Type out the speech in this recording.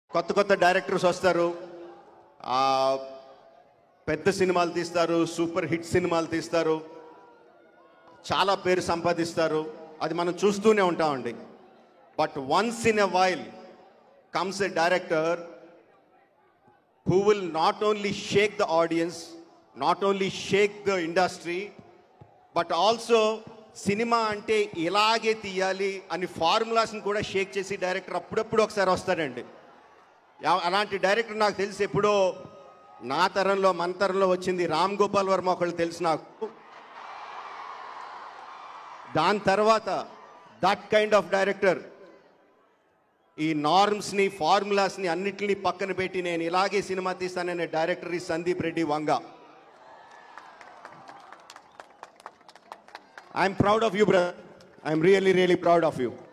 కొత్త కొత్త డైరెక్టర్స్ వస్తారు ఆ, పెద్ద సినిమాలు తీస్తారు సూపర్ హిట్ సినిమాలు తీస్తారు చాలా పేరు సంపాదిస్తారు అది మనం చూస్తూనే ఉంటామండి but once in a while comes a director who will not only shake the audience, not only shake the industry, but also సినిమా అంటే ఇలాగే తీయాలి అని ఫార్ములాస్ని కూడా షేక్ చేసి డైరెక్టర్ అప్పుడప్పుడు ఒకసారి వస్తాడండి యా- అలాంటి డైరెక్టర్ నాకు తెలిసి ఎప్పుడో నా తరంలో మన తరంలో వచ్చింది రామ్ గోపాల్ వర్మ ఒకళ్ళు తెలుసు నాకు దాని తర్వాత దట్ కైండ్ ఆఫ్ డైరెక్టర్ ఈ నార్మ్స్ని ఫార్ములాస్ని అన్నిటిని పక్కన పెట్టి నేను ఇలాగే సినిమా తీస్తాననే డైరెక్టర్ ఈ Sandeep Reddy Vanga I'm proud of you brother I'm really really proud of you